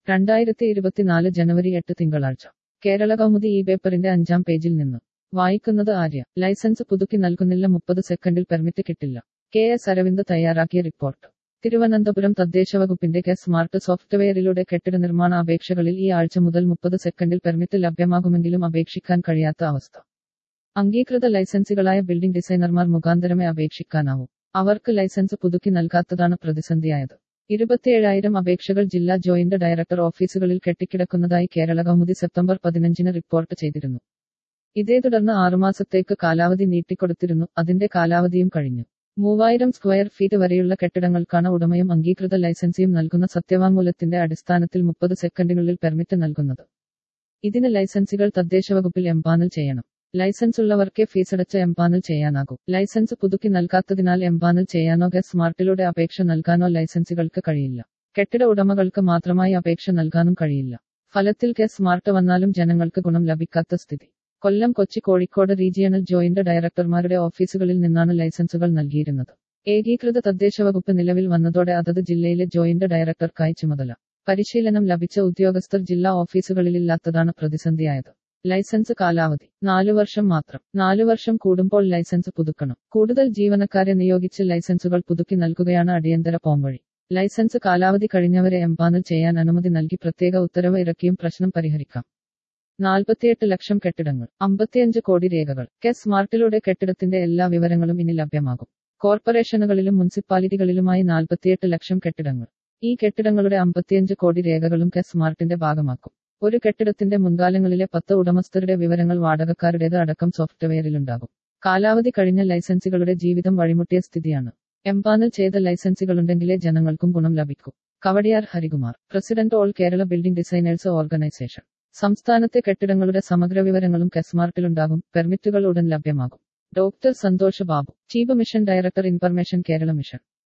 രണ്ടായിരത്തി ഇരുപത്തിനാല് ജനുവരി എട്ട് തിങ്കളാഴ്ച കേരള കൗമുദി ഈ പേപ്പറിന്റെ അഞ്ചാം പേജിൽ നിന്ന് വായിക്കുന്നത് ആര്യ ലൈസൻസ് പുതുക്കി നൽകുന്നില്ല മുപ്പത് സെക്കൻഡിൽ പെർമിറ്റ് കിട്ടില്ല കെ എസ് അരവിന്ദ് തയ്യാറാക്കിയ റിപ്പോർട്ട് തിരുവനന്തപുരം തദ്ദേശ വകുപ്പിന്റെ കെ സ്മാർട്ട് സോഫ്റ്റ്വെയറിലൂടെ കെട്ടിട നിർമ്മാണ അപേക്ഷകളിൽ ഈ ആഴ്ച മുതൽ മുപ്പത് സെക്കൻഡിൽ പെർമിറ്റ് ലഭ്യമാകുമെങ്കിലും അപേക്ഷിക്കാൻ കഴിയാത്ത അവസ്ഥ അംഗീകൃത ലൈസൻസുകളായ ബിൽഡിംഗ് ഡിസൈനർമാർ മുഖാന്തരമേ അപേക്ഷിക്കാനാവൂ അവർക്ക് ലൈസൻസ് പുതുക്കി നൽകാത്തതാണ് പ്രതിസന്ധിയായത് ഇരുപത്തിയേഴായിരം അപേക്ഷകൾ ജില്ലാ ജോയിന്റ് ഡയറക്ടർ ഓഫീസുകളിൽ കെട്ടിക്കിടക്കുന്നതായി കേരള കൗമുദി സെപ്റ്റംബർ പതിനഞ്ചിന് റിപ്പോർട്ട് ചെയ്തിരുന്നു ഇതേ തുടർന്ന് ആറുമാസത്തേക്ക് കാലാവധി നീട്ടിക്കൊടുത്തിരുന്നു അതിന്റെ കാലാവധിയും കഴിഞ്ഞു മൂവായിരം സ്ക്വയർ ഫീറ്റ് വരെയുള്ള കെട്ടിടങ്ങൾക്കാണ് ഉടമയും അംഗീകൃത ലൈസൻസിയും നൽകുന്ന സത്യവാങ്മൂലത്തിന്റെ അടിസ്ഥാനത്തിൽ മുപ്പത് സെക്കൻഡിനുള്ളിൽ പെർമിറ്റ് നൽകുന്നത് ഇതിന് ലൈസൻസുകൾ തദ്ദേശ വകുപ്പിൽ എംപാനൽ ചെയ്യണം ലൈസൻസ് ഉള്ളവർക്കേ ഫീസടച്ച് എംപാനൽ ചെയ്യാനാകൂ ലൈസൻസ് പുതുക്കി നൽകാത്തതിനാൽ എംപാനൽ ചെയ്യാനോ ഗസ് സ്മാർട്ടിലൂടെ അപേക്ഷ നൽകാനോ ലൈസൻസുകൾക്ക് കഴിയില്ല കെട്ടിട ഉടമകൾക്ക് മാത്രമായി അപേക്ഷ നൽകാനും കഴിയില്ല ഫലത്തിൽ ഗസ് സ്മാർട്ട് വന്നാലും ജനങ്ങൾക്ക് ഗുണം ലഭിക്കാത്ത സ്ഥിതി കൊല്ലം കൊച്ചി കോഴിക്കോട് റീജിയണൽ ജോയിന്റ് ഡയറക്ടർമാരുടെ ഓഫീസുകളിൽ നിന്നാണ് ലൈസൻസുകൾ നൽകിയിരുന്നത് ഏകീകൃത തദ്ദേശ വകുപ്പ് നിലവിൽ വന്നതോടെ അതത് ജില്ലയിലെ ജോയിന്റ് ഡയറക്ടർക്കായി ചുമതല പരിശീലനം ലഭിച്ച ഉദ്യോഗസ്ഥർ ജില്ലാ ഓഫീസുകളിലില്ലാത്തതാണ് പ്രതിസന്ധിയായത് ലൈസൻസ് കാലാവധി നാലു വർഷം മാത്രം നാലു വർഷം കൂടുമ്പോൾ ലൈസൻസ് പുതുക്കണം കൂടുതൽ ജീവനക്കാരെ നിയോഗിച്ച് ലൈസൻസുകൾ പുതുക്കി നൽകുകയാണ് അടിയന്തര പോംവഴി ലൈസൻസ് കാലാവധി കഴിഞ്ഞവരെ എംപാനൽ ചെയ്യാൻ അനുമതി നൽകി പ്രത്യേക ഉത്തരവ് ഇറക്കിയും പ്രശ്നം പരിഹരിക്കാം നാൽപ്പത്തിയെട്ട് ലക്ഷം കെട്ടിടങ്ങൾ അമ്പത്തിയഞ്ച് കോടി രേഖകൾ കെ സ്മാർട്ടിലൂടെ കെട്ടിടത്തിന്റെ എല്ലാ വിവരങ്ങളും ഇനി ലഭ്യമാകും കോർപ്പറേഷനുകളിലും മുനിസിപ്പാലിറ്റികളിലുമായി നാൽപ്പത്തിയെട്ട് ലക്ഷം കെട്ടിടങ്ങൾ ഈ കെട്ടിടങ്ങളുടെ അമ്പത്തിയഞ്ച് കോടി രേഖകളും കെ സ്മാർട്ടിന്റെ ഭാഗമാക്കും ഒരു കെട്ടിടത്തിന്റെ മുൻകാലങ്ങളിലെ പത്ത് ഉടമസ്ഥരുടെ വിവരങ്ങൾ വാടകക്കാരുടേത് അടക്കം സോഫ്റ്റ്വെയറിലുണ്ടാകും കാലാവധി കഴിഞ്ഞ ലൈസൻസുകളുടെ ജീവിതം വഴിമുട്ടിയ സ്ഥിതിയാണ് എംപാനൽ ചെയ്ത ലൈസൻസുകളുണ്ടെങ്കിലേ ജനങ്ങൾക്കും ഗുണം ലഭിക്കൂ Kowdiar Harikumar president all Kerala building designers organisation സംസ്ഥാനത്തെ കെട്ടിടങ്ങളുടെ സമഗ്ര വിവരങ്ങളും കെസ്മാർട്ടിലുണ്ടാകും പെർമിറ്റുകൾ ഉടൻ ലഭ്യമാകും doctor Santhosh Babu chief mission director information Kerala mission